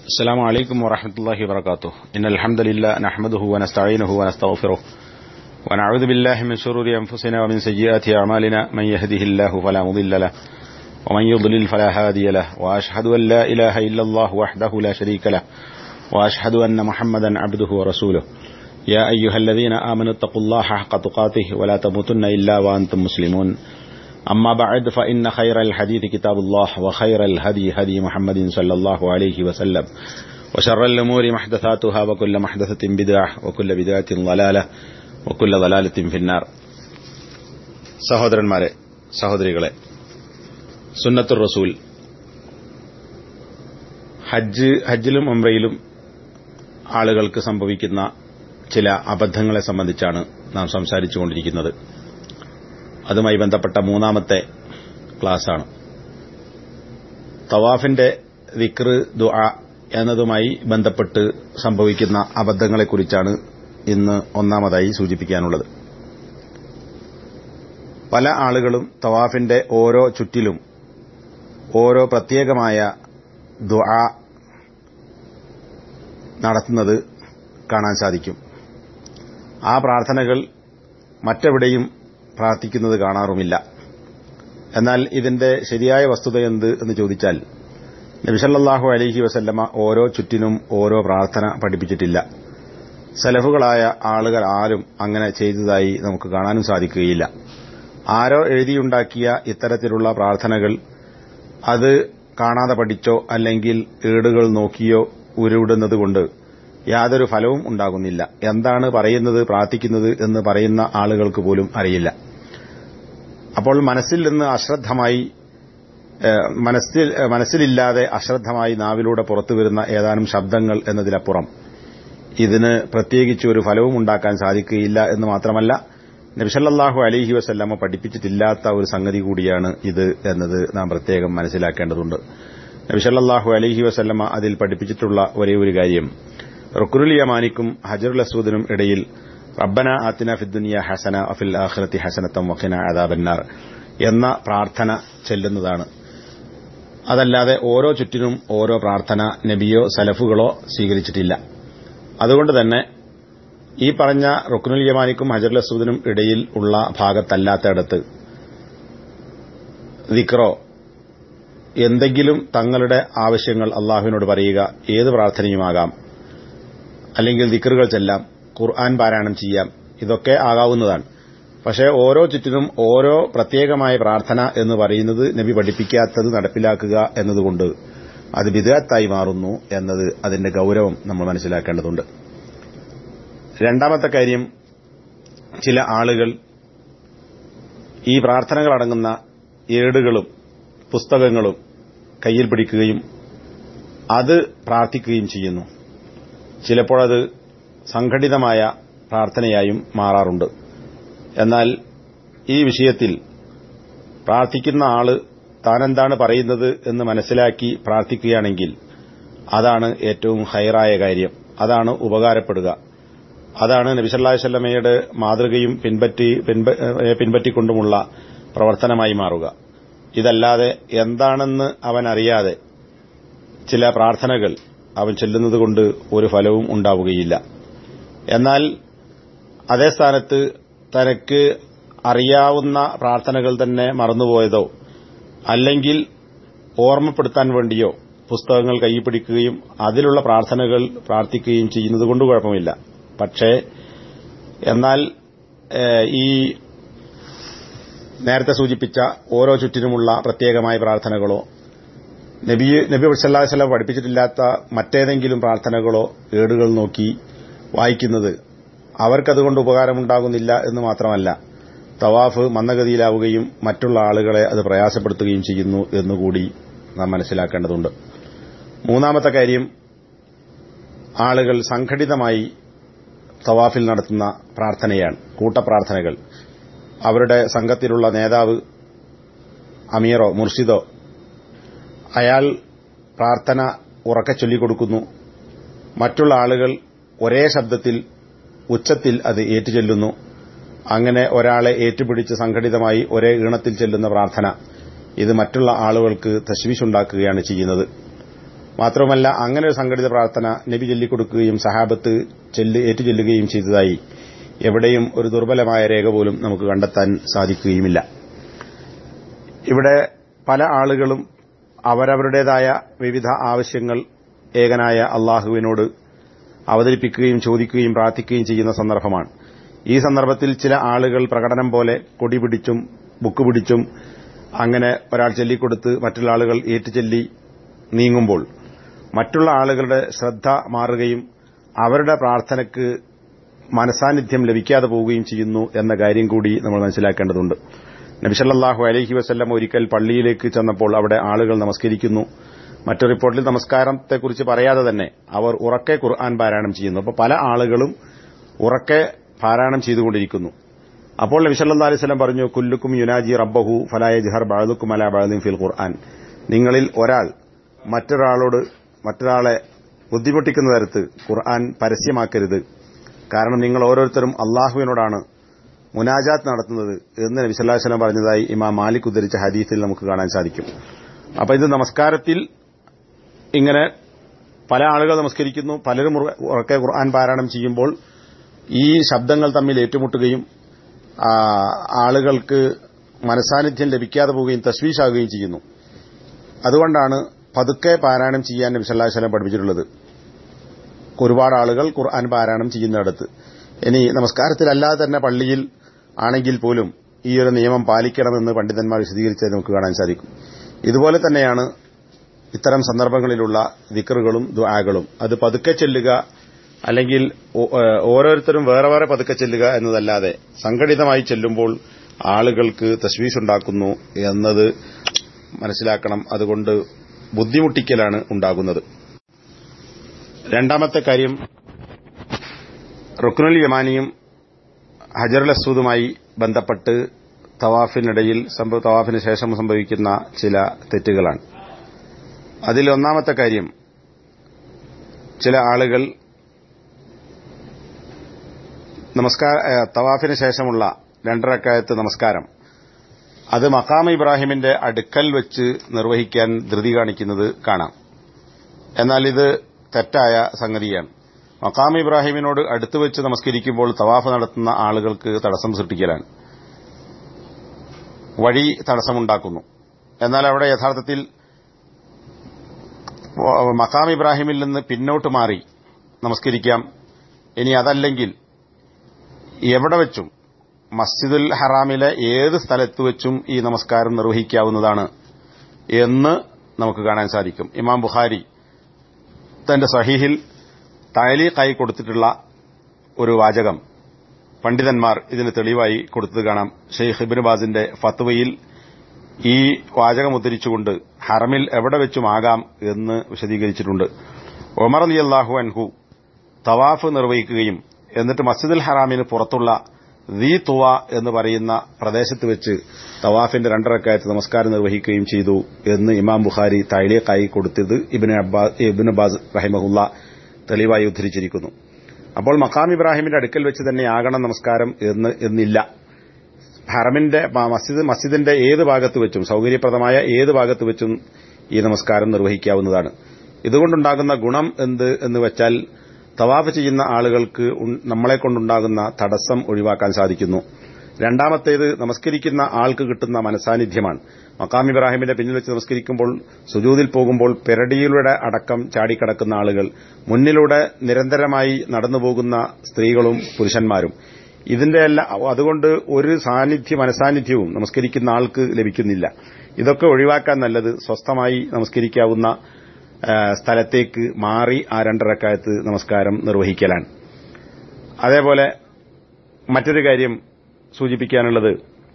السلام عليكم ورحمة الله وبركاته إن الحمد لله نحمده ونستعينه ونستغفره ونعوذ بالله من شرور أنفسنا ومن سيئات أعمالنا من يهده الله فلا مضل له ومن يضلل فلا هادي له وأشهد أن لا إله إلا الله وحده لا شريك له وأشهد أن محمدا عبده ورسوله يا أيها الذين آمنوا اتقوا الله حق تقاته ولا تموتن إلا وأنتم مسلمون أما بعد فإن خير الحديث كتاب الله وخير الهدي هدي محمد صلى الله عليه وسلم وشر الأمور محدثاتها وكل محدثة بدعة وكل بدعة ضلالة وكل ضلالة في النار സഹോദരന്മാരെ സഹോദരികളെ സുന്നത്തുർ റസൂൽ ഹജ്ജ് ഹജ്ജിലും ഉംറയിലും ആളുകൾക്ക് സംഭവിക്കുന്ന ചില അബദ്ധങ്ങളെ സംബന്ധിച്ചാണ് നാം സംസാരിച്ചുകൊണ്ടിരിക്കുന്നത് അതുമായി ബന്ധപ്പെട്ട മൂന്നാമത്തെ ക്ലാസ്സാണ് തവാഫിന്റെ വിക്ർ ദുആ എന്നതുമായി ബന്ധപ്പെട്ട് സംഭവിക്കുന്ന അബദ്ധങ്ങളെക്കുറിച്ചാണ് ഇന്ന് ഒന്നാമതായി സൂചിപ്പിക്കാനുള്ളത് പല ആളുകളും തവാഫിന്റെ ഓരോ ചുറ്റിലും ഓരോ പ്രത്യേകമായ ദുആ നടത്തുന്നത് കാണാൻ സാധിക്കും ആ പ്രാർത്ഥനകൾ മറ്റെവിടെയും പ്രാർത്ഥിക്കുന്നത് കാണാറുമില്ല എന്നാൽ ഇതിന്റെ ശരിയായ വസ്തുത എന്ത് എന്ന് ചോദിച്ചാൽ നബിസല്ലാഹു അലഹി വസല്ലമ ഓരോ ചുറ്റിനും ഓരോ പ്രാർത്ഥന പഠിപ്പിച്ചിട്ടില്ല സലഫുകളായ ആളുകൾ ആരും അങ്ങനെ ചെയ്തതായി നമുക്ക് കാണാനും സാധിക്കുകയില്ല ആരോ എഴുതിയുണ്ടാക്കിയ ഇത്തരത്തിലുള്ള പ്രാർത്ഥനകൾ അത് കാണാതെ പഠിച്ചോ അല്ലെങ്കിൽ ഏടുകൾ നോക്കിയോ ഉരുവിടുന്നതുകൊണ്ട് യാതൊരു ഫലവും ഉണ്ടാകുന്നില്ല എന്താണ് പറയുന്നത് പ്രാർത്ഥിക്കുന്നത് എന്ന് പറയുന്ന ആളുകൾക്ക് പോലും അറിയില്ല അപ്പോൾ മനസ്സിൽ നിന്ന് അശ്രദ്ധമായി മനസ്സിൽ മനസ്സിലില്ലാതെ അശ്രദ്ധമായി നാവിലൂടെ പുറത്തുവരുന്ന ഏതാനും ശബ്ദങ്ങൾ എന്നതിലപ്പുറം ഇതിന് പ്രത്യേകിച്ച് ഒരു ഫലവും ഉണ്ടാക്കാൻ സാധിക്കുകയില്ല എന്ന് മാത്രമല്ല നബിസല്ലാഹു അലഹി വസല്ലമ്മ പഠിപ്പിച്ചിട്ടില്ലാത്ത ഒരു സംഗതി കൂടിയാണ് ഇത് എന്നത് നാം പ്രത്യേകം മനസ്സിലാക്കേണ്ടതുണ്ട് നബിസല്ലാഹു അലഹി വസല്ലമ്മ അതിൽ പഠിപ്പിച്ചിട്ടുള്ള ഒരേ ഒരു കാര്യം റുക്കുറുൽ യമാനിക്കും ഹജറുൽ അസൂദിനും ഇടയിൽ റബ്ബന ആത്തിന ഫിദ്ദുനിയ ഹസന അഫിൽ ആഖിറത്തി ഹസനത്തം വഖിന അദാബന്നാർ എന്ന പ്രാർത്ഥന ചെല്ലുന്നതാണ് അതല്ലാതെ ഓരോ ചുറ്റിനും ഓരോ പ്രാർത്ഥന നബിയോ സലഫുകളോ സ്വീകരിച്ചിട്ടില്ല അതുകൊണ്ട് തന്നെ ഈ പറഞ്ഞ റുക്കുനുൽ യമാനിക്കും ഹജറുൽ അസൂദിനും ഇടയിൽ ഉള്ള ഭാഗത്തല്ലാത്തയിടത്ത് ദിക്റോ എന്തെങ്കിലും തങ്ങളുടെ ആവശ്യങ്ങൾ അള്ളാഹുവിനോട് പറയുക ഏത് പ്രാർത്ഥനയുമാകാം അല്ലെങ്കിൽ ദിക്കറുകൾ ചെല്ലാം ഖുർആൻ പാരായണം ചെയ്യാം ഇതൊക്കെ ആകാവുന്നതാണ് പക്ഷേ ഓരോ ചുറ്റിനും ഓരോ പ്രത്യേകമായ പ്രാർത്ഥന എന്ന് പറയുന്നത് നബി പഠിപ്പിക്കാത്തത് നടപ്പിലാക്കുക എന്നതുകൊണ്ട് അത് വിദഗത്തായി മാറുന്നു എന്നത് അതിന്റെ ഗൌരവം നമ്മൾ മനസ്സിലാക്കേണ്ടതുണ്ട് രണ്ടാമത്തെ കാര്യം ചില ആളുകൾ ഈ പ്രാർത്ഥനകളടങ്ങുന്ന ഏടുകളും പുസ്തകങ്ങളും കയ്യിൽ പിടിക്കുകയും അത് പ്രാർത്ഥിക്കുകയും ചെയ്യുന്നു ചിലപ്പോഴത് സംഘടിതമായ പ്രാർത്ഥനയായും മാറാറുണ്ട് എന്നാൽ ഈ വിഷയത്തിൽ പ്രാർത്ഥിക്കുന്ന ആള് താനെന്താണ് പറയുന്നത് എന്ന് മനസ്സിലാക്കി പ്രാർത്ഥിക്കുകയാണെങ്കിൽ അതാണ് ഏറ്റവും ഹൈറായ കാര്യം അതാണ് ഉപകാരപ്പെടുക അതാണ് നബിസല്ലാസ്വല്ലമയുടെ മാതൃകയും പിൻപറ്റി പിൻപറ്റിക്കൊണ്ടുമുള്ള പ്രവർത്തനമായി മാറുക ഇതല്ലാതെ എന്താണെന്ന് അവൻ അറിയാതെ ചില പ്രാർത്ഥനകൾ അവൻ ചെല്ലുന്നതുകൊണ്ട് ഒരു ഫലവും ഉണ്ടാവുകയില്ല എന്നാൽ അതേ സ്ഥാനത്ത് തനക്ക് അറിയാവുന്ന പ്രാർത്ഥനകൾ തന്നെ മറന്നുപോയതോ അല്ലെങ്കിൽ ഓർമ്മപ്പെടുത്താൻ വേണ്ടിയോ പുസ്തകങ്ങൾ കൈപിടിക്കുകയും അതിലുള്ള പ്രാർത്ഥനകൾ പ്രാർത്ഥിക്കുകയും ചെയ്യുന്നത് കൊണ്ട് കുഴപ്പമില്ല പക്ഷേ എന്നാൽ ഈ നേരത്തെ സൂചിപ്പിച്ച ഓരോ ചുറ്റിനുമുള്ള പ്രത്യേകമായ പ്രാർത്ഥനകളോ നബി നബി സല്ലാഹു വല്ലം പഠിപ്പിച്ചിട്ടില്ലാത്ത മറ്റേതെങ്കിലും പ്രാർത്ഥനകളോ ഏടുകൾ നോക്കി വായിക്കുന്നത് അവർക്കതുകൊണ്ട് ഉപകാരമുണ്ടാകുന്നില്ല എന്ന് മാത്രമല്ല തവാഫ് മന്ദഗതിയിലാവുകയും മറ്റുള്ള ആളുകളെ അത് പ്രയാസപ്പെടുത്തുകയും ചെയ്യുന്നു എന്നുകൂടി നാം മനസ്സിലാക്കേണ്ടതുണ്ട് മൂന്നാമത്തെ കാര്യം ആളുകൾ സംഘടിതമായി തവാഫിൽ നടത്തുന്ന പ്രാർത്ഥനയാണ് കൂട്ടപ്രാർത്ഥനകൾ അവരുടെ സംഘത്തിലുള്ള നേതാവ് അമീറോ മുർഷിദോ അയാൾ പ്രാർത്ഥന ഉറക്കെ ചൊല്ലിക്കൊടുക്കുന്നു മറ്റുള്ള ആളുകൾ ഒരേ ശബ്ദത്തിൽ ഉച്ചത്തിൽ അത് ഏറ്റുചൊല്ലുന്നു അങ്ങനെ ഒരാളെ ഏറ്റുപിടിച്ച് സംഘടിതമായി ഒരേ ഈണത്തിൽ ചെല്ലുന്ന പ്രാർത്ഥന ഇത് മറ്റുള്ള ആളുകൾക്ക് തശ്വീഷുണ്ടാക്കുകയാണ് ചെയ്യുന്നത് മാത്രവുമല്ല അങ്ങനെ ഒരു സംഘടിത പ്രാർത്ഥന നബി ചൊല്ലിക്കൊടുക്കുകയും സഹാബത്ത് ചെല്ല് ഏറ്റുചൊല്ലുകയും ചെയ്തതായി എവിടെയും ഒരു ദുർബലമായ രേഖ പോലും നമുക്ക് കണ്ടെത്താൻ സാധിക്കുകയുമില്ല ഇവിടെ പല ആളുകളും അവരവരുടേതായ വിവിധ ആവശ്യങ്ങൾ ഏകനായ അള്ളാഹുവിനോട് അവതരിപ്പിക്കുകയും ചോദിക്കുകയും പ്രാർത്ഥിക്കുകയും ചെയ്യുന്ന സന്ദർഭമാണ് ഈ സന്ദർഭത്തിൽ ചില ആളുകൾ പ്രകടനം പോലെ കൊടി പിടിച്ചും ബുക്ക് പിടിച്ചും അങ്ങനെ ഒരാൾ ചൊല്ലിക്കൊടുത്ത് മറ്റുള്ള ആളുകൾ ഏറ്റുചൊല്ലി നീങ്ങുമ്പോൾ മറ്റുള്ള ആളുകളുടെ ശ്രദ്ധ മാറുകയും അവരുടെ പ്രാർത്ഥനയ്ക്ക് മനസാന്നിധ്യം ലഭിക്കാതെ പോവുകയും ചെയ്യുന്നു എന്ന കാര്യം കൂടി നമ്മൾ മനസ്സിലാക്കേണ്ടതുണ്ട് നബിസല്ലാഹു അലഹി വസ്ല്ലം ഒരിക്കൽ പള്ളിയിലേക്ക് ചെന്നപ്പോൾ അവിടെ ആളുകൾ നമസ്കരിക്കുന്നു മറ്റു റിപ്പോർട്ടിൽ നമസ്കാരത്തെക്കുറിച്ച് പറയാതെ തന്നെ അവർ ഉറക്കെ ഖുർആൻ പാരായണം ചെയ്യുന്നു അപ്പോൾ പല ആളുകളും ഉറക്കെ പാരായണം ചെയ്തുകൊണ്ടിരിക്കുന്നു അപ്പോൾ നബി സല്ലല്ലാഹു അലൈഹി വസല്ലം പറഞ്ഞു കുല്ലുക്കും യുനാജി റബ്ബഹു ഫലായ ജഹർ ബഅദുക്കും അലാ ബഅദിൻ ഫിൽ ഖുർആൻ നിങ്ങളിൽ ഒരാൾ മറ്റൊരാളോട് മറ്റൊരാളെ ബുദ്ധിമുട്ടിക്കുന്ന തരത്ത് ഖുർആൻ പരസ്യമാക്കരുത് കാരണം നിങ്ങൾ ഓരോരുത്തരും അള്ളാഹുവിനോടാണ് മുനാജാത്ത് നടത്തുന്നത് എന്ന് നബി സല്ലല്ലാഹു അലൈഹി വസല്ലം പറഞ്ഞതായി ഇമാം മാലിക് ഉദ്ധരിച്ച ഹദീസിൽ നമുക്ക് കാണാൻ സാധിക്കും അപ്പോൾ ഇത് നമസ്കാരത്തിൽ ഇങ്ങനെ പല ആളുകൾ നമസ്കരിക്കുന്നു പലരും ഉറക്കെ ഖുർആൻ പാരായണം ചെയ്യുമ്പോൾ ഈ ശബ്ദങ്ങൾ തമ്മിൽ ഏറ്റുമുട്ടുകയും ആളുകൾക്ക് മനസാന്നിധ്യം ലഭിക്കാതെ പോവുകയും തസ്വീഷാകുകയും ചെയ്യുന്നു അതുകൊണ്ടാണ് പതുക്കെ പാരായണം ചെയ്യാൻ നബി സല്ലല്ലാഹു അലൈഹി വസല്ലം പഠിപ്പിച്ചിട്ടുള്ളത് ഒരുപാട് ആളുകൾ ഖുർആൻ പാരായണം ചെയ്യുന്നിടത്ത് ഇനി നമസ്കാരത്തിലല്ലാതെ തന്നെ പള്ളിയിൽ ആണെങ്കിൽ പോലും ഈ ഒരു നിയമം പാലിക്കണമെന്ന് പണ്ഡിതന്മാർ വിശദീകരിച്ചത് നമുക്ക് കാണാൻ സാധിക്കും ഇതുപോലെ തന്നെയാണ് ഇത്തരം സന്ദർഭങ്ങളിലുള്ള ദിക്കറുകളും ദുആകളും അത് പതുക്കെ ചെല്ലുക അല്ലെങ്കിൽ ഓരോരുത്തരും വേറെ വേറെ പതുക്കെ ചെല്ലുക എന്നതല്ലാതെ സംഘടിതമായി ചെല്ലുമ്പോൾ ആളുകൾക്ക് തശ്വീഷുണ്ടാക്കുന്നു എന്നത് മനസ്സിലാക്കണം അതുകൊണ്ട് ബുദ്ധിമുട്ടിക്കലാണ് ഉണ്ടാകുന്നത് രണ്ടാമത്തെ കാര്യം റുക്നുൽ യമാനിയും ഹജറുൽ അസൂദുമായി ബന്ധപ്പെട്ട് തവാഫിനിടയിൽ തവാഫിന് ശേഷം സംഭവിക്കുന്ന ചില തെറ്റുകളാണ് അതിൽ ഒന്നാമത്തെ കാര്യം ചില ആളുകൾ നമസ്കാര തവാഫിന് ശേഷമുള്ള രണ്ടരക്കാലത്ത് നമസ്കാരം അത് മക്കാമ ഇബ്രാഹിമിന്റെ അടുക്കൽ വെച്ച് നിർവഹിക്കാൻ ധൃതി കാണിക്കുന്നത് കാണാം എന്നാൽ ഇത് തെറ്റായ സംഗതിയാണ് മക്കാമ ഇബ്രാഹിമിനോട് അടുത്ത് വെച്ച് നമസ്കരിക്കുമ്പോൾ തവാഫ് നടത്തുന്ന ആളുകൾക്ക് തടസ്സം സൃഷ്ടിക്കലാണ് വഴി തടസ്സമുണ്ടാക്കുന്നു എന്നാൽ അവിടെ യഥാർത്ഥത്തിൽ മക്കാം ഇബ്രാഹിമിൽ നിന്ന് പിന്നോട്ട് മാറി നമസ്കരിക്കാം ഇനി അതല്ലെങ്കിൽ എവിടെ വെച്ചും മസ്ജിദുൽ ഹറാമിലെ ഏത് സ്ഥലത്ത് വെച്ചും ഈ നമസ്കാരം നിർവഹിക്കാവുന്നതാണ് എന്ന് നമുക്ക് കാണാൻ സാധിക്കും ഇമാം ബുഖാരി തന്റെ സഹീഹിൽ താലീഖായി കൊടുത്തിട്ടുള്ള ഒരു വാചകം പണ്ഡിതന്മാർ ഇതിന് തെളിവായി കൊടുത്തത് കാണാം ഷെയ്ഖ് ഇബിൻ ബാസിന്റെ ഫത്വയിൽ ഈ വാചകം ഉദ്ധരിച്ചുകൊണ്ട് ഹറമിൽ എവിടെ വെച്ചുമാകാം എന്ന് വിശദീകരിച്ചിട്ടുണ്ട് ഒമർ അലി അള്ളാഹു അൻഹു തവാഫ് നിർവഹിക്കുകയും എന്നിട്ട് മസ്ജിദുൽ ഹറാമിന് പുറത്തുള്ള ദീ തുവ എന്ന് പറയുന്ന പ്രദേശത്ത് വെച്ച് തവാഫിന്റെ രണ്ടരക്കായത്ത് നമസ്കാരം നിർവഹിക്കുകയും ചെയ്തു എന്ന് ഇമാം ബുഖാരി തൈലേക്കായി കൊടുത്തത് ഇബിന് ഇബിൻ അബ്ബാസ് റഹിമഹുല്ല തെളിവായി ഉദ്ധരിച്ചിരിക്കുന്നു അപ്പോൾ മക്കാം ഇബ്രാഹിമിന്റെ അടുക്കൽ വെച്ച് തന്നെ ആകണം നമസ്കാരം എന്ന് എന്നില്ല ഹറമിന്റെ മസ്ജിദ് മസ്ജിദിന്റെ ഏത് ഭാഗത്ത് വെച്ചും സൌകര്യപ്രദമായ ഏത് ഭാഗത്ത് വെച്ചും ഈ നമസ്കാരം നിർവഹിക്കാവുന്നതാണ് ഇതുകൊണ്ടുണ്ടാകുന്ന ഗുണം എന്ത് എന്ന് വെച്ചാൽ തവാഫ് ചെയ്യുന്ന ആളുകൾക്ക് നമ്മളെ കൊണ്ടുണ്ടാകുന്ന തടസ്സം ഒഴിവാക്കാൻ സാധിക്കുന്നു രണ്ടാമത്തേത് നമസ്കരിക്കുന്ന ആൾക്ക് കിട്ടുന്ന മനസാന്നിധ്യമാണ് മക്കാം ഇബ്രാഹിമിന്റെ പിന്നിൽ വെച്ച് നമസ്കരിക്കുമ്പോൾ സുജൂതിൽ പോകുമ്പോൾ പെരടിയിലൂടെ അടക്കം ചാടിക്കടക്കുന്ന ആളുകൾ മുന്നിലൂടെ നിരന്തരമായി നടന്നുപോകുന്ന സ്ത്രീകളും പുരുഷന്മാരും ഇതിന്റെ എല്ലാം അതുകൊണ്ട് ഒരു സാന്നിധ്യ മനസാന്നിധ്യവും നമസ്കരിക്കുന്ന ആൾക്ക് ലഭിക്കുന്നില്ല ഇതൊക്കെ ഒഴിവാക്കാൻ നല്ലത് സ്വസ്ഥമായി നമസ്കരിക്കാവുന്ന സ്ഥലത്തേക്ക് മാറി ആ രണ്ടരക്കാലത്ത് നമസ്കാരം നിർവഹിക്കലാണ് അതേപോലെ മറ്റൊരു കാര്യം സൂചിപ്പിക്കാനുള്ളത്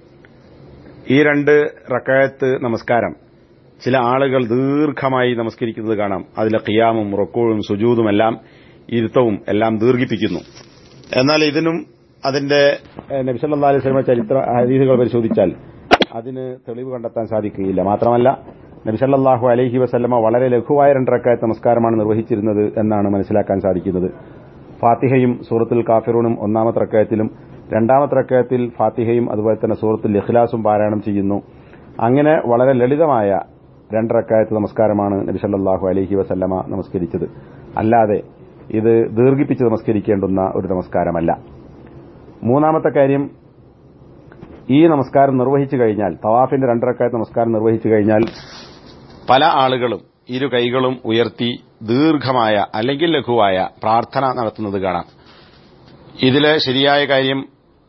ഈ രണ്ട് റക്കായത്ത് നമസ്കാരം ചില ആളുകൾ ദീർഘമായി നമസ്കരിക്കുന്നത് കാണാം അതിലെ ഖിയാമും റൊക്കോഴും സുജൂതുമെല്ലാം ഇരുത്തവും എല്ലാം ദീർഘിപ്പിക്കുന്നു എന്നാൽ ഇതിനും അതിന്റെ നബിസല്ലാ അലൈഹി സ്വലമ ചരിത്ര ഹദീസുകൾ പരിശോധിച്ചാൽ അതിന് തെളിവ് കണ്ടെത്താൻ സാധിക്കുകയില്ല മാത്രമല്ല നബിസല്ലാഹു അലൈഹി വസല്ലമ വളരെ ലഘുവായ രണ്ടരക്കായത്ത് നമസ്കാരമാണ് നിർവഹിച്ചിരുന്നത് എന്നാണ് മനസ്സിലാക്കാൻ സാധിക്കുന്നത് ഫാത്തിഹയും സൂറത്തുൽ കാഫിറൂണും ഒന്നാമത്തെ റക്കായത്തിലും രണ്ടാമത്തെ റക്കായത്തിൽ ഫാത്തിഹയും അതുപോലെ തന്നെ സൂറത്തുൽ ഇഖ്ലാസും പാരായണം ചെയ്യുന്നു അങ്ങനെ വളരെ ലളിതമായ രണ്ടരക്കായത്ത് നമസ്കാരമാണ് നബി സല്ലല്ലാഹു അലൈഹി വസല്ലമ നമസ്കരിച്ചത് അല്ലാതെ ഇത് ദീർഘിപ്പിച്ച് നമസ്കരിക്കേണ്ടുന്ന ഒരു നമസ്കാരമല്ല മൂന്നാമത്തെ കാര്യം ഈ നമസ്കാരം നിർവഹിച്ചു കഴിഞ്ഞാൽ തവാഫിന്റെ രണ്ടരക്കായത്ത് നമസ്കാരം നിർവഹിച്ചു കഴിഞ്ഞാൽ പല ആളുകളും ഇരു കൈകളും ഉയർത്തി ദീർഘമായ അല്ലെങ്കിൽ ലഘുവായ പ്രാർത്ഥന നടത്തുന്നത് കാണാം ഇതിലെ ശരിയായ കാര്യം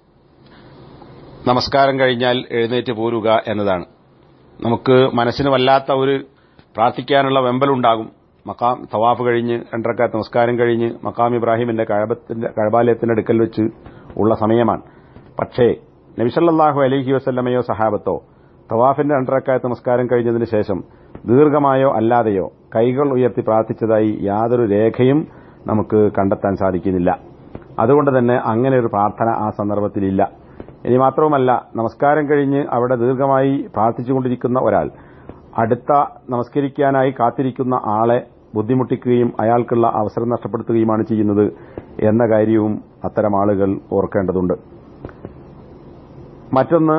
നമസ്കാരം കഴിഞ്ഞാൽ എഴുന്നേറ്റ് പോരുക എന്നതാണ് നമുക്ക് മനസ്സിന് വല്ലാത്ത ഒരു പ്രാർത്ഥിക്കാനുള്ള വെമ്പലുണ്ടാകും മക്കാം തവാഫ് കഴിഞ്ഞ് രണ്ടരക്കാത്ത നമസ്കാരം കഴിഞ്ഞ് മക്കാം ഇബ്രാഹിമിന്റെ കഴബത്തിന്റെ കഴബാലയത്തിന്റെ അടുക്കൽ വെച്ച് ഉള്ള സമയമാണ് പക്ഷേ നബിസല്ലാഹു അലൈഹി വസല്ലമയോ സഹാബത്തോ തവാഫിന്റെ രണ്ടരക്കായത്ത് നമസ്കാരം കഴിഞ്ഞതിന് ശേഷം ദീർഘമായോ അല്ലാതെയോ കൈകൾ ഉയർത്തി പ്രാർത്ഥിച്ചതായി യാതൊരു രേഖയും നമുക്ക് കണ്ടെത്താൻ സാധിക്കുന്നില്ല അതുകൊണ്ട് തന്നെ അങ്ങനെ ഒരു പ്രാർത്ഥന ആ സന്ദർഭത്തിലില്ല ഇനി മാത്രവുമല്ല നമസ്കാരം കഴിഞ്ഞ് അവിടെ ദീർഘമായി പ്രാർത്ഥിച്ചുകൊണ്ടിരിക്കുന്ന ഒരാൾ അടുത്ത നമസ്കരിക്കാനായി കാത്തിരിക്കുന്ന ആളെ ബുദ്ധിമുട്ടിക്കുകയും അയാൾക്കുള്ള അവസരം നഷ്ടപ്പെടുത്തുകയുമാണ് ചെയ്യുന്നത് എന്ന കാര്യവും അത്തരം ആളുകൾ ഓർക്കേണ്ടതുണ്ട് മറ്റൊന്ന്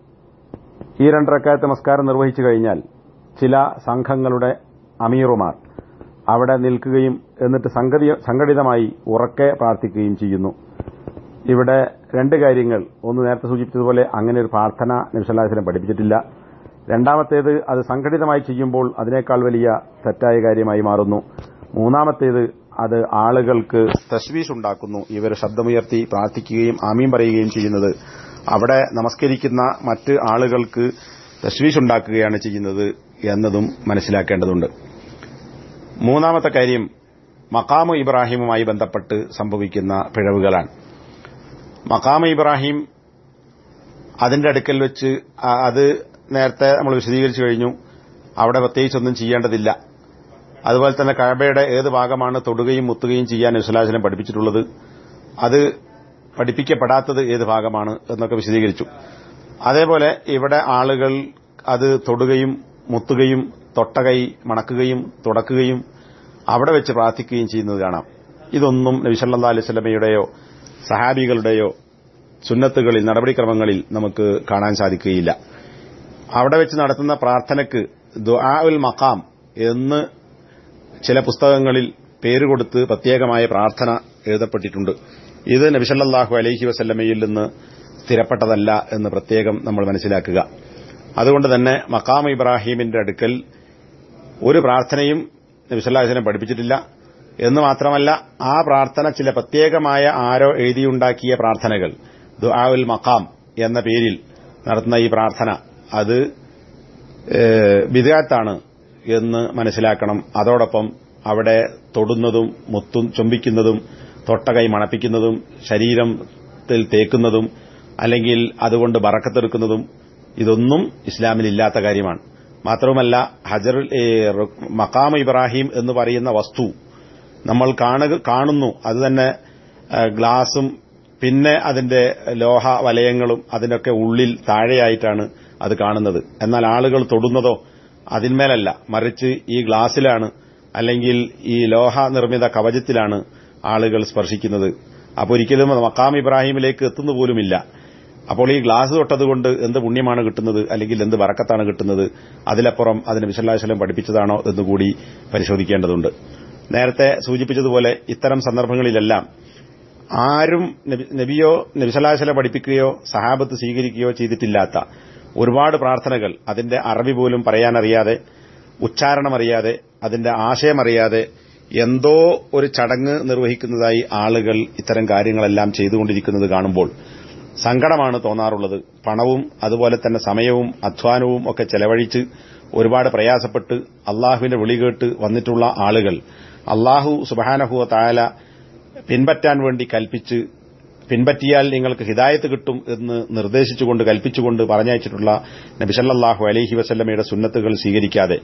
ഈ രണ്ടരക്കാലത്ത് നമസ്കാരം നിർവഹിച്ചു കഴിഞ്ഞാൽ ചില സംഘങ്ങളുടെ അമീറുമാർ അവിടെ നിൽക്കുകയും എന്നിട്ട് സംഘടിതമായി ഉറക്കെ പ്രാർത്ഥിക്കുകയും ചെയ്യുന്നു ഇവിടെ രണ്ട് കാര്യങ്ങൾ ഒന്ന് നേരത്തെ സൂചിപ്പിച്ചതുപോലെ അങ്ങനെ ഒരു പ്രാർത്ഥന നബിസല്ലാസ്ലം പഠിപ്പിച്ചിട്ടില്ല രണ്ടാമത്തേത് അത് സംഘടിതമായി ചെയ്യുമ്പോൾ അതിനേക്കാൾ വലിയ തെറ്റായ കാര്യമായി മാറുന്നു മൂന്നാമത്തേത് അത് ആളുകൾക്ക് തശ്വീഷ് ഉണ്ടാക്കുന്നു ഇവർ ശബ്ദമുയർത്തി പ്രാർത്ഥിക്കുകയും ആമീൻ പറയുകയും ചെയ്യുന്നത് അവിടെ നമസ്കരിക്കുന്ന മറ്റ് ആളുകൾക്ക് തശ്വീഷ് ഉണ്ടാക്കുകയാണ് ചെയ്യുന്നത് എന്നതും മനസ്സിലാക്കേണ്ടതുണ്ട് മൂന്നാമത്തെ കാര്യം മക്കാമു ഇബ്രാഹിമുമായി ബന്ധപ്പെട്ട് സംഭവിക്കുന്ന പിഴവുകളാണ് മക്കാമ ഇബ്രാഹിം അതിന്റെ അടുക്കൽ വെച്ച് അത് നേരത്തെ നമ്മൾ വിശദീകരിച്ചു കഴിഞ്ഞു അവിടെ പ്രത്യേകിച്ചൊന്നും ചെയ്യേണ്ടതില്ല അതുപോലെ തന്നെ കഴബയുടെ ഏത് ഭാഗമാണ് തൊടുകയും മുത്തുകയും ചെയ്യാൻ വിശ്വലാചനം പഠിപ്പിച്ചിട്ടുള്ളത് അത് പഠിപ്പിക്കപ്പെടാത്തത് ഏത് ഭാഗമാണ് എന്നൊക്കെ വിശദീകരിച്ചു അതേപോലെ ഇവിടെ ആളുകൾ അത് തൊടുകയും മുത്തുകയും തൊട്ടകൈ മണക്കുകയും തുടക്കുകയും അവിടെ വെച്ച് പ്രാർത്ഥിക്കുകയും ചെയ്യുന്നത് കാണാം ഇതൊന്നും നബിസല്ലാ അലൈഹി സ്വലമയുടെയോ സഹാബികളുടെയോ സുന്നത്തുകളിൽ നടപടിക്രമങ്ങളിൽ നമുക്ക് കാണാൻ സാധിക്കുകയില്ല അവിടെ വെച്ച് നടത്തുന്ന പ്രാർത്ഥനയ്ക്ക് ദുആ ഉൽ മക്കാം എന്ന് ചില പുസ്തകങ്ങളിൽ പേരുകൊടുത്ത് പ്രത്യേകമായ പ്രാർത്ഥന എഴുതപ്പെട്ടിട്ടുണ്ട് ഇത് നബിസല്ലാഹു അലൈഹി വസല്ലമയിൽ നിന്ന് സ്ഥിരപ്പെട്ടതല്ല എന്ന് പ്രത്യേകം നമ്മൾ മനസ്സിലാക്കുക അതുകൊണ്ട് തന്നെ മക്കാം ഇബ്രാഹീമിന്റെ അടുക്കൽ ഒരു പ്രാർത്ഥനയും നബിസല്ലാഹുലം പഠിപ്പിച്ചിട്ടില്ല എന്ന് മാത്രമല്ല ആ പ്രാർത്ഥന ചില പ്രത്യേകമായ ആരോ എഴുതിയുണ്ടാക്കിയ പ്രാർത്ഥനകൾ ദുആഉൽ മക്കാം എന്ന പേരിൽ നടത്തുന്ന ഈ പ്രാർത്ഥന അത് ബിദാത്താണ് എന്ന് മനസ്സിലാക്കണം അതോടൊപ്പം അവിടെ തൊടുന്നതും മുത്തും ചുംബിക്കുന്നതും തൊട്ടകൈ മണപ്പിക്കുന്നതും ശരീരത്തിൽ തേക്കുന്നതും അല്ലെങ്കിൽ അതുകൊണ്ട് ബറക്കത്തെടുക്കുന്നതും ഇതൊന്നും ഇസ്ലാമിലില്ലാത്ത കാര്യമാണ് മാത്രവുമല്ല ഹജർ മക്കാം ഇബ്രാഹിം എന്ന് പറയുന്ന വസ്തു നമ്മൾ കാണുന്നു അത് തന്നെ ഗ്ലാസും പിന്നെ അതിന്റെ ലോഹ വലയങ്ങളും അതിനൊക്കെ ഉള്ളിൽ താഴെയായിട്ടാണ് അത് കാണുന്നത് എന്നാൽ ആളുകൾ തൊടുന്നതോ അതിന്മേലല്ല മറിച്ച് ഈ ഗ്ലാസിലാണ് അല്ലെങ്കിൽ ഈ ലോഹ നിർമ്മിത കവചത്തിലാണ് ആളുകൾ സ്പർശിക്കുന്നത് അപ്പോൾ ഒരിക്കലും മക്കാം ഇബ്രാഹിമിലേക്ക് എത്തുന്നു പോലുമില്ല അപ്പോൾ ഈ ഗ്ലാസ് തൊട്ടതുകൊണ്ട് എന്ത് പുണ്യമാണ് കിട്ടുന്നത് അല്ലെങ്കിൽ എന്ത് വറക്കത്താണ് കിട്ടുന്നത് അതിലപ്പുറം അതിന് വിശല്ലാശലം പഠിപ്പിച്ചതാണോ എന്നുകൂടി പരിശോധിക്കേണ്ടതുണ്ട് നേരത്തെ സൂചിപ്പിച്ചതുപോലെ ഇത്തരം സന്ദർഭങ്ങളിലെല്ലാം ആരും നബിയോ നബിസലാശല പഠിപ്പിക്കുകയോ സഹാബത്ത് സ്വീകരിക്കുകയോ ചെയ്തിട്ടില്ലാത്ത ഒരുപാട് പ്രാർത്ഥനകൾ അതിന്റെ അറബി പോലും പറയാനറിയാതെ ഉച്ചാരണമറിയാതെ അതിന്റെ ആശയമറിയാതെ എന്തോ ഒരു ചടങ്ങ് നിർവഹിക്കുന്നതായി ആളുകൾ ഇത്തരം കാര്യങ്ങളെല്ലാം ചെയ്തുകൊണ്ടിരിക്കുന്നത് കാണുമ്പോൾ സങ്കടമാണ് തോന്നാറുള്ളത് പണവും അതുപോലെ തന്നെ സമയവും അധ്വാനവും ഒക്കെ ചെലവഴിച്ച് ഒരുപാട് പ്രയാസപ്പെട്ട് അള്ളാഹുവിന്റെ വിളി കേട്ട് വന്നിട്ടുള്ള ആളുകൾ അള്ളാഹു സുബാനഹുവ തായാല പിൻപറ്റാൻ വേണ്ടി കൽപ്പിച്ച് പിൻപറ്റിയാൽ നിങ്ങൾക്ക് ഹിദായത്ത് കിട്ടും എന്ന് നിർദ്ദേശിച്ചുകൊണ്ട് കൽപ്പിച്ചുകൊണ്ട് പറഞ്ഞയച്ചിട്ടുള്ള നബിസല്ലാഹു അലൈഹി വസല്ലമയുടെ സുന്നത്തുകൾ സ്വീകരിക്കാതെ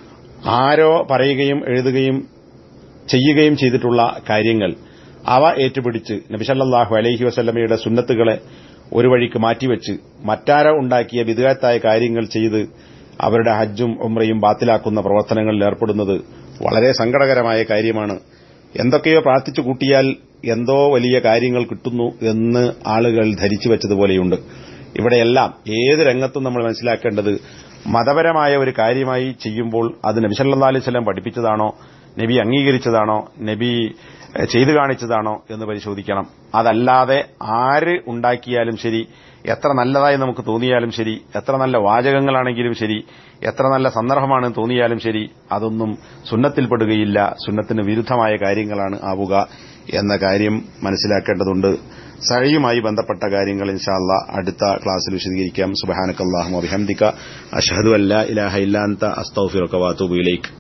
ആരോ പറയുകയും എഴുതുകയും ചെയ്യുകയും ചെയ്തിട്ടുള്ള കാര്യങ്ങൾ അവ ഏറ്റുപിടിച്ച് നബിസല്ലാഹു അലൈഹി വസല്ലമയുടെ സുന്നത്തുകളെ ഒരു വഴിക്ക് മാറ്റിവെച്ച് മറ്റാരോ ഉണ്ടാക്കിയ വിധേയത്തായ കാര്യങ്ങൾ ചെയ്ത് അവരുടെ ഹജ്ജും ഉമ്രയും ബാത്തിലാക്കുന്ന പ്രവർത്തനങ്ങളിൽ ഏർപ്പെടുന്നത് വളരെ സങ്കടകരമായ കാര്യമാണ് എന്തൊക്കെയോ പ്രാർത്ഥിച്ചു കൂട്ടിയാൽ എന്തോ വലിയ കാര്യങ്ങൾ കിട്ടുന്നു എന്ന് ആളുകൾ ധരിച്ചു വെച്ചതുപോലെയുണ്ട് ഇവിടെയെല്ലാം ഏത് രംഗത്തും നമ്മൾ മനസ്സിലാക്കേണ്ടത് മതപരമായ ഒരു കാര്യമായി ചെയ്യുമ്പോൾ അത് നബി സല്ലല്ലാഹു അലൈഹി വസല്ലം പഠിപ്പിച്ചതാണോ നബി അംഗീകരിച്ചതാണോ നബി എഹ്, ചെയ്തു കാണിച്ചതാണോ എന്ന് പരിശോധിക്കണം അതല്ലാതെ ആര് ഉണ്ടാക്കിയാലും ശരി എത്ര നല്ലതായി നമുക്ക് തോന്നിയാലും ശരി എത്ര നല്ല വാചകങ്ങളാണെങ്കിലും ശരി എത്ര നല്ല സന്ദർഭമാണെന്ന് തോന്നിയാലും ശരി അതൊന്നും സുന്നത്തിൽപ്പെടുകയില്ല സുന്നത്തിന് വിരുദ്ധമായ കാര്യങ്ങളാണ് ആവുക എന്ന കാര്യം മനസ്സിലാക്കേണ്ടതുണ്ട് സഴയുമായി ബന്ധപ്പെട്ട കാര്യങ്ങൾ ഇൻഷാല്ല അടുത്ത ക്ലാസ്സിൽ വിശദീകരിക്കാം സുബഹാനക്കല്ലാഹു അബിഹംദിക അഷ്ഹദു അല്ലാ ഇലാഹ ഇല്ലാ അൻത അസ്തഗ്ഫിറുക വഅതൂബു ഇലൈക്